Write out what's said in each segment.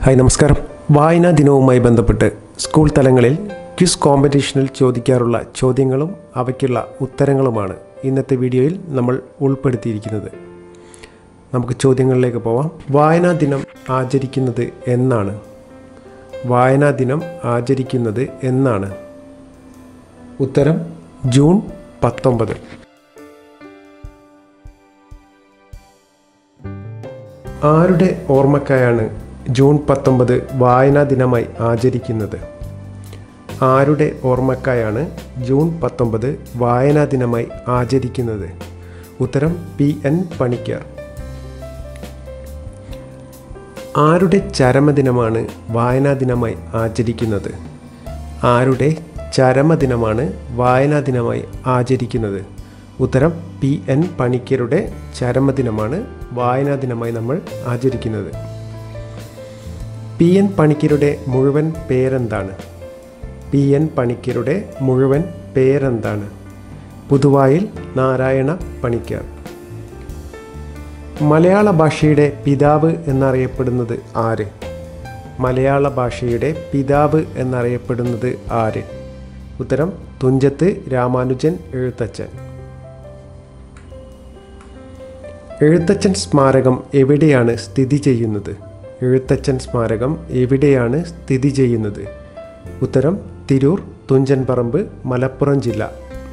hi നമസ്കാരം വായനാ ദിനവുമായി ബന്ധപ്പെട്ട് സ്കൂൾ തലങ്ങളിൽ ക്വിസ് കോമ്പറ്റീഷനിൽ ചോദിക്കാറുള്ള ചോദ്യങ്ങളും അവയ്ക്കുള്ള ഉത്തരങ്ങളുമാണ് ഇന്നത്തെ വീഡിയോയിൽ നമ്മൾ ഉൾപ്പെടുത്തിയിരിക്കുന്നത് നമുക്ക് ചോദ്യങ്ങളിലേക്ക് പോവാം വായനാ ദിനം ആചരിക്കുന്നത് എന്നാണ് വായനാ ദിനം ആചരിക്കുന്നത് എന്നാണ് ഉത്തരം ജൂൺ പത്തൊമ്പത് ആരുടെ ഓർമ്മക്കായാണ് ജൂൺ പത്തൊമ്പത് വായനാ ദിനമായി ആചരിക്കുന്നത് ആരുടെ ഓർമ്മക്കായാണ് ജൂൺ പത്തൊമ്പത് വായനാ ദിനമായി ആചരിക്കുന്നത് ഉത്തരം പി എൻ പണിക്കർ ആരുടെ ചരമദിനമാണ് വായനാ ദിനമായി ആചരിക്കുന്നത് ആരുടെ ചരമദിനമാണ് വായനാ ദിനമായി ആചരിക്കുന്നത് ഉത്തരം പി എൻ പണിക്കരുടെ ചരമദിനമാണ് വായനാ ദിനമായി നമ്മൾ ആചരിക്കുന്നത് പി എൻ പണിക്കരുടെ മുഴുവൻ പേരെന്താണ് പി എൻ പണിക്കരുടെ മുഴുവൻ പേരെന്താണ് പുതുവായിൽ നാരായണ പണിക്കർ മലയാള ഭാഷയുടെ പിതാവ് എന്നറിയപ്പെടുന്നത് ആര് മലയാള ഭാഷയുടെ പിതാവ് എന്നറിയപ്പെടുന്നത് ആര് ഉത്തരം തുഞ്ചത്ത് രാമാനുജൻ എഴുത്തച്ഛൻ എഴുത്തച്ഛൻ സ്മാരകം എവിടെയാണ് സ്ഥിതി ചെയ്യുന്നത് എഴുത്തച്ഛൻ സ്മാരകം എവിടെയാണ് സ്ഥിതി ചെയ്യുന്നത് ഉത്തരം തിരൂർ തുഞ്ചൻ പറമ്പ് മലപ്പുറം ജില്ല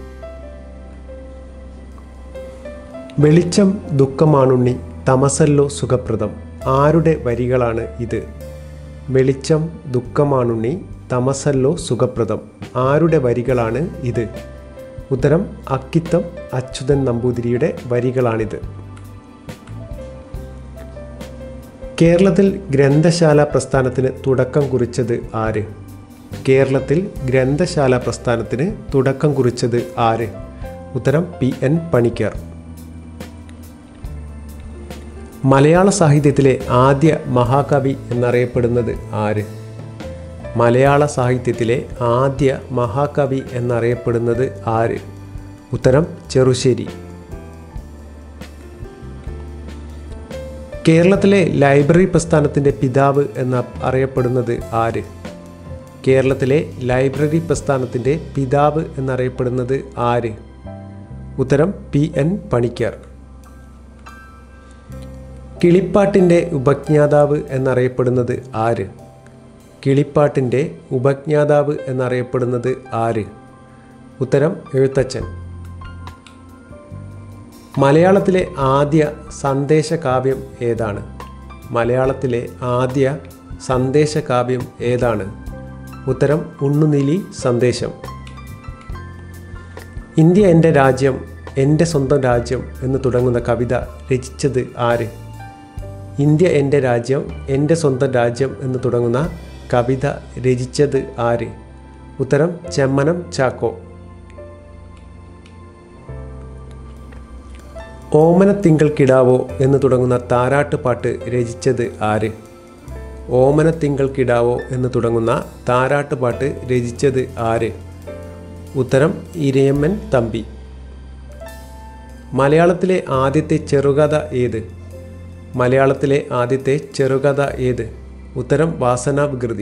വെളിച്ചം ദുഃഖമാണുണ്ണി തമസല്ലോ സുഖപ്രദം ആരുടെ വരികളാണ് ഇത് വെളിച്ചം ദുഃഖമാണുണ്ണി തമസല്ലോ സുഖപ്രദം ആരുടെ വരികളാണ് ഇത് ഉത്തരം അക്കിത്തം അച്യുതൻ നമ്പൂതിരിയുടെ വരികളാണിത് കേരളത്തിൽ ഗ്രന്ഥശാല പ്രസ്ഥാനത്തിന് തുടക്കം കുറിച്ചത് ആര് കേരളത്തിൽ ഗ്രന്ഥശാല പ്രസ്ഥാനത്തിന് തുടക്കം കുറിച്ചത് ആര് ഉത്തരം പി എൻ പണിക്കർ മലയാള സാഹിത്യത്തിലെ ആദ്യ മഹാകവി എന്നറിയപ്പെടുന്നത് ആര് മലയാള സാഹിത്യത്തിലെ ആദ്യ മഹാകവി എന്നറിയപ്പെടുന്നത് ആര് ഉത്തരം ചെറുശ്ശേരി കേരളത്തിലെ ലൈബ്രറി പ്രസ്ഥാനത്തിൻ്റെ പിതാവ് എന്ന് അറിയപ്പെടുന്നത് ആര് കേരളത്തിലെ ലൈബ്രറി പ്രസ്ഥാനത്തിൻ്റെ പിതാവ് എന്നറിയപ്പെടുന്നത് ആര് ഉത്തരം പി എൻ പണിക്കർ കിളിപ്പാട്ടിൻ്റെ ഉപജ്ഞാതാവ് എന്നറിയപ്പെടുന്നത് ആര് കിളിപ്പാട്ടിൻ്റെ ഉപജ്ഞാതാവ് എന്നറിയപ്പെടുന്നത് ആര് ഉത്തരം എഴുത്തച്ഛൻ മലയാളത്തിലെ ആദ്യ സന്ദേശകാവ്യം ഏതാണ് മലയാളത്തിലെ ആദ്യ സന്ദേശകാവ്യം ഏതാണ് ഉത്തരം ഉണ്ണുനീലി സന്ദേശം ഇന്ത്യ എൻ്റെ രാജ്യം എൻ്റെ സ്വന്തം രാജ്യം എന്ന് തുടങ്ങുന്ന കവിത രചിച്ചത് ആര് ഇന്ത്യ എൻ്റെ രാജ്യം എൻ്റെ സ്വന്തം രാജ്യം എന്ന് തുടങ്ങുന്ന കവിത രചിച്ചത് ആര് ഉത്തരം ചെമ്മനം ചാക്കോ ഓമനത്തിങ്കൾ കിടാവോ എന്ന് തുടങ്ങുന്ന താരാട്ട് പാട്ട് രചിച്ചത് ആര് ഓമനത്തിങ്കൾ കിടാവോ എന്ന് തുടങ്ങുന്ന താരാട്ട് പാട്ട് രചിച്ചത് ആര് ഉത്തരം ഇരയമ്മൻ തമ്പി മലയാളത്തിലെ ആദ്യത്തെ ചെറുകഥ ഏത് മലയാളത്തിലെ ആദ്യത്തെ ചെറുകഥ ഏത് ഉത്തരം വാസന വികൃതി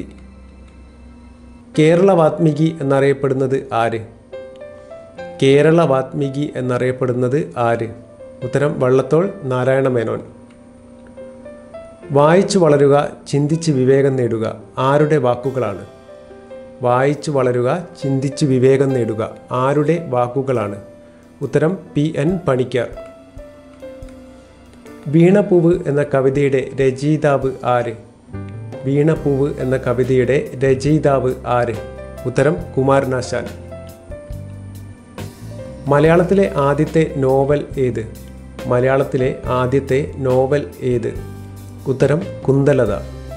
കേരള വാത്മീകി എന്നറിയപ്പെടുന്നത് ആര് കേരള വാത്മീകി എന്നറിയപ്പെടുന്നത് ആര് ഉത്തരം വള്ളത്തോൾ നാരായണ മേനോൻ വായിച്ചു വളരുക ചിന്തിച്ച് വിവേകം നേടുക ആരുടെ വാക്കുകളാണ് വായിച്ചു വളരുക ചിന്തിച്ച് വിവേകം നേടുക ആരുടെ വാക്കുകളാണ് ഉത്തരം പി എൻ പണിക്കർ വീണപ്പൂവ് എന്ന കവിതയുടെ രചയിതാവ് ആര് വീണപ്പൂവ് എന്ന കവിതയുടെ രചയിതാവ് ആര് ഉത്തരം കുമാരനാശാൻ മലയാളത്തിലെ ആദ്യത്തെ നോവൽ ഏത് മലയാളത്തിലെ ആദ്യത്തെ നോവൽ ഏത് ഉത്തരം കുന്തലത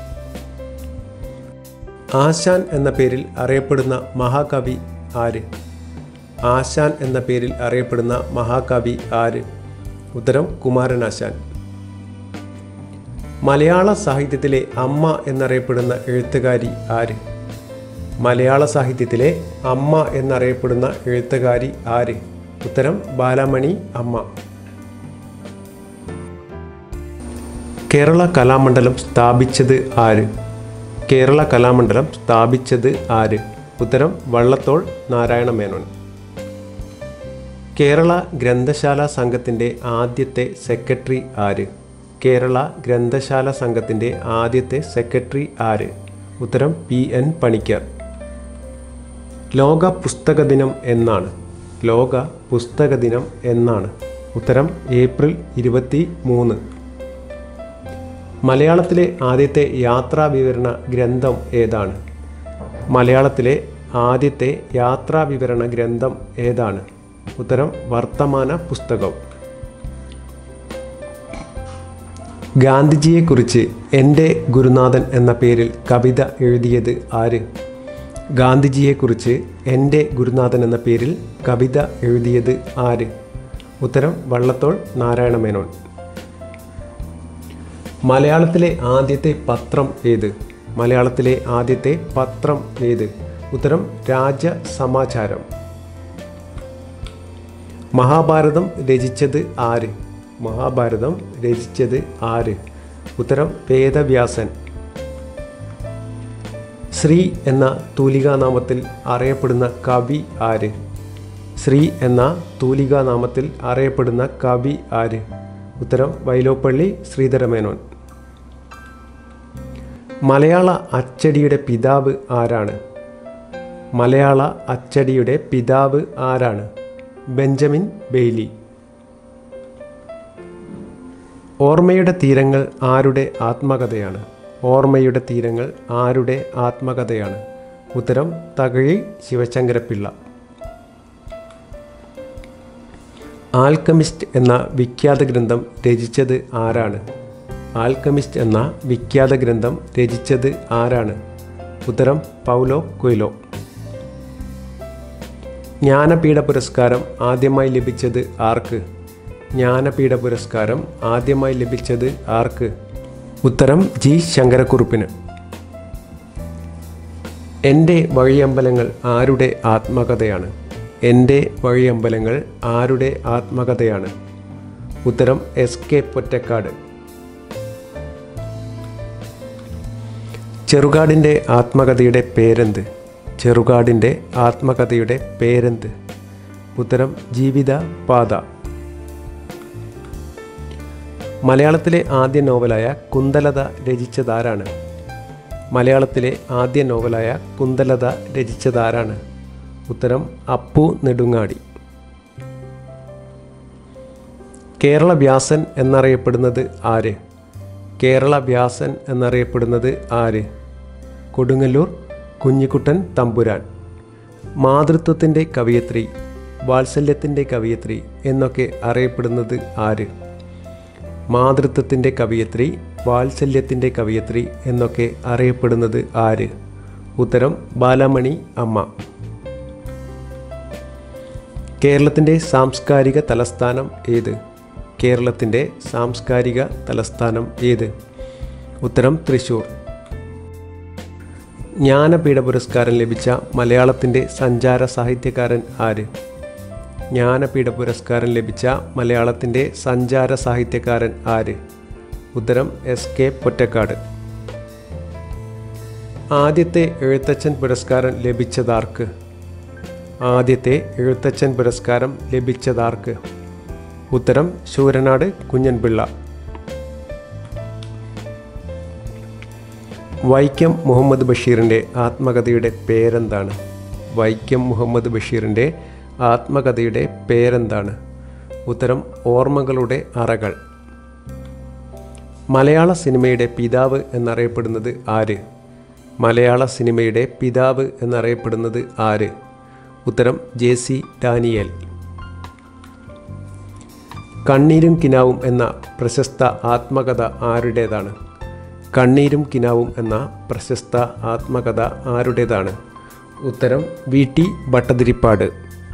ആശാൻ എന്ന പേരിൽ അറിയപ്പെടുന്ന മഹാകവി ആര് ആശാൻ എന്ന പേരിൽ അറിയപ്പെടുന്ന മഹാകവി ആര് ഉത്തരം കുമാരനാശാൻ മലയാള സാഹിത്യത്തിലെ അമ്മ എന്നറിയപ്പെടുന്ന എഴുത്തുകാരി ആര് മലയാള സാഹിത്യത്തിലെ അമ്മ എന്നറിയപ്പെടുന്ന എഴുത്തുകാരി ആര് ഉത്തരം ബാലാമണി അമ്മ കേരള കലാമണ്ഡലം സ്ഥാപിച്ചത് ആര് കേരള കലാമണ്ഡലം സ്ഥാപിച്ചത് ആര് ഉത്തരം വള്ളത്തോൾ നാരായണ മേനോൻ കേരള ഗ്രന്ഥശാല സംഘത്തിൻ്റെ ആദ്യത്തെ സെക്രട്ടറി ആര് കേരള ഗ്രന്ഥശാല സംഘത്തിൻ്റെ ആദ്യത്തെ സെക്രട്ടറി ആര് ഉത്തരം പി എൻ പണിക്കർ ലോക പുസ്തക ദിനം എന്നാണ് ലോക പുസ്തക ദിനം എന്നാണ് ഉത്തരം ഏപ്രിൽ ഇരുപത്തി മൂന്ന് മലയാളത്തിലെ ആദ്യത്തെ യാത്രാ വിവരണ ഗ്രന്ഥം ഏതാണ് മലയാളത്തിലെ ആദ്യത്തെ യാത്രാ വിവരണ ഗ്രന്ഥം ഏതാണ് ഉത്തരം വർത്തമാന പുസ്തകം ഗാന്ധിജിയെക്കുറിച്ച് എൻ്റെ ഗുരുനാഥൻ എന്ന പേരിൽ കവിത എഴുതിയത് ആര് ഗാന്ധിജിയെക്കുറിച്ച് എൻ്റെ ഗുരുനാഥൻ എന്ന പേരിൽ കവിത എഴുതിയത് ആര് ഉത്തരം വള്ളത്തോൾ നാരായണ മേനോൻ മലയാളത്തിലെ ആദ്യത്തെ പത്രം ഏത് മലയാളത്തിലെ ആദ്യത്തെ പത്രം ഏത് ഉത്തരം രാജ സമാചാരം മഹാഭാരതം രചിച്ചത് ആര് മഹാഭാരതം രചിച്ചത് ആര് ഉത്തരം വേദവ്യാസൻ ശ്രീ എന്ന തൂലികാനാമത്തിൽ അറിയപ്പെടുന്ന കവി ആര് ശ്രീ എന്ന തൂലികാനാമത്തിൽ അറിയപ്പെടുന്ന കവി ആര് ഉത്തരം വൈലോപ്പള്ളി ശ്രീധരമേനോൻ മലയാള അച്ചടിയുടെ പിതാവ് ആരാണ് മലയാള അച്ചടിയുടെ പിതാവ് ആരാണ് ബെഞ്ചമിൻ ബെയ്ലി ഓർമ്മയുടെ തീരങ്ങൾ ആരുടെ ആത്മകഥയാണ് ഓർമ്മയുടെ തീരങ്ങൾ ആരുടെ ആത്മകഥയാണ് ഉത്തരം തകഴി ശിവശങ്കരപ്പിള്ള ആൽക്കമിസ്റ്റ് എന്ന വിഖ്യാത ഗ്രന്ഥം രചിച്ചത് ആരാണ് ആൽക്കമിസ്റ്റ് എന്ന വിഖ്യാത ഗ്രന്ഥം രചിച്ചത് ആരാണ് ഉത്തരം പൗലോ കൊയ്ലോ ജ്ഞാനപീഠ പുരസ്കാരം ആദ്യമായി ലഭിച്ചത് ആർക്ക് ജ്ഞാനപീഠ പുരസ്കാരം ആദ്യമായി ലഭിച്ചത് ആർക്ക് ഉത്തരം ജി ശങ്കരക്കുറുപ്പിന് എൻ്റെ വഴിയമ്പലങ്ങൾ ആരുടെ ആത്മകഥയാണ് എൻ്റെ വഴിയമ്പലങ്ങൾ ആരുടെ ആത്മകഥയാണ് ഉത്തരം എസ് കെ പൊറ്റക്കാട് ചെറുകാടിൻ്റെ ആത്മകഥയുടെ പേരെന്ത് ചെറുകാടിൻ്റെ ആത്മകഥയുടെ പേരെന്ത് ഉത്തരം ജീവിത പാത മലയാളത്തിലെ ആദ്യ നോവലായ കുന്തലത രചിച്ചതാരാണ് മലയാളത്തിലെ ആദ്യ നോവലായ കുന്തലത രചിച്ചതാരാണ് ഉത്തരം അപ്പു നെടുങ്ങാടി കേരള വ്യാസൻ എന്നറിയപ്പെടുന്നത് ആര് കേരള വ്യാസൻ എന്നറിയപ്പെടുന്നത് ആര് കൊടുങ്ങല്ലൂർ കുഞ്ഞിക്കുട്ടൻ തമ്പുരാൻ മാതൃത്വത്തിൻ്റെ കവിയത്രി വാത്സല്യത്തിൻ്റെ കവിയത്രി എന്നൊക്കെ അറിയപ്പെടുന്നത് ആര് മാതൃത്വത്തിൻ്റെ കവിയത്രി വാത്സല്യത്തിൻ്റെ കവിയത്രി എന്നൊക്കെ അറിയപ്പെടുന്നത് ആര് ഉത്തരം ബാലമണി അമ്മ കേരളത്തിൻ്റെ സാംസ്കാരിക തലസ്ഥാനം ഏത് കേരളത്തിൻ്റെ സാംസ്കാരിക തലസ്ഥാനം ഏത് ഉത്തരം തൃശ്ശൂർ ജ്ഞാനപീഠ പുരസ്കാരം ലഭിച്ച മലയാളത്തിൻ്റെ സഞ്ചാര സാഹിത്യകാരൻ ആര് ജ്ഞാനപീഠ പുരസ്കാരം ലഭിച്ച മലയാളത്തിൻ്റെ സഞ്ചാര സാഹിത്യകാരൻ ആര് ഉത്തരം എസ് കെ പൊറ്റക്കാട് ആദ്യത്തെ എഴുത്തച്ഛൻ പുരസ്കാരം ലഭിച്ചതാർക്ക് ആദ്യത്തെ എഴുത്തച്ഛൻ പുരസ്കാരം ലഭിച്ചതാർക്ക് ഉത്തരം ശൂരനാട് കുഞ്ഞൻപിള്ള വൈക്കം മുഹമ്മദ് ബഷീറിൻ്റെ ആത്മകഥയുടെ പേരെന്താണ് വൈക്കം മുഹമ്മദ് ബഷീറിൻ്റെ ആത്മകഥയുടെ പേരെന്താണ് ഉത്തരം ഓർമ്മകളുടെ അറകൾ മലയാള സിനിമയുടെ പിതാവ് എന്നറിയപ്പെടുന്നത് ആര് മലയാള സിനിമയുടെ പിതാവ് എന്നറിയപ്പെടുന്നത് ആര് ഉത്തരം ജെ സി ഡാനിയൽ കണ്ണീരും കിനാവും എന്ന പ്രശസ്ത ആത്മകഥ ആരുടേതാണ് കണ്ണീരും കിനാവും എന്ന പ്രശസ്ത ആത്മകഥ ആരുടേതാണ് ഉത്തരം വി ടി ഭട്ടതിരിപ്പാട്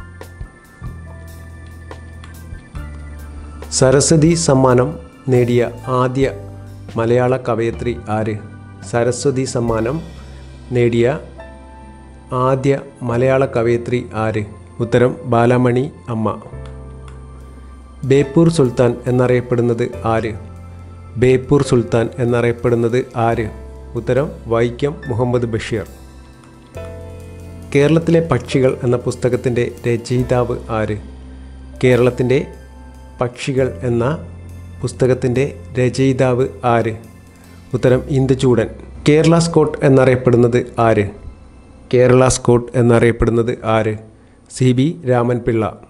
സരസ്വതി സമ്മാനം നേടിയ ആദ്യ മലയാള കവയത്രി ആര് സരസ്വതി സമ്മാനം നേടിയ ആദ്യ മലയാള കവയത്രി ആര് ഉത്തരം ബാലമണി അമ്മ ബേപ്പൂർ സുൽത്താൻ എന്നറിയപ്പെടുന്നത് ആര് ബേപ്പൂർ സുൽത്താൻ എന്നറിയപ്പെടുന്നത് ആര് ഉത്തരം വൈക്കം മുഹമ്മദ് ബഷീർ കേരളത്തിലെ പക്ഷികൾ എന്ന പുസ്തകത്തിൻ്റെ രചയിതാവ് ആര് കേരളത്തിൻ്റെ പക്ഷികൾ എന്ന പുസ്തകത്തിൻ്റെ രചയിതാവ് ആര് ഉത്തരം ഇന്ദുചൂടൻ കേരള സ്കോട്ട് എന്നറിയപ്പെടുന്നത് ആര് കേരള സ്കോട്ട് എന്നറിയപ്പെടുന്നത് ആര് സി ബി രാമൻ പിള്ള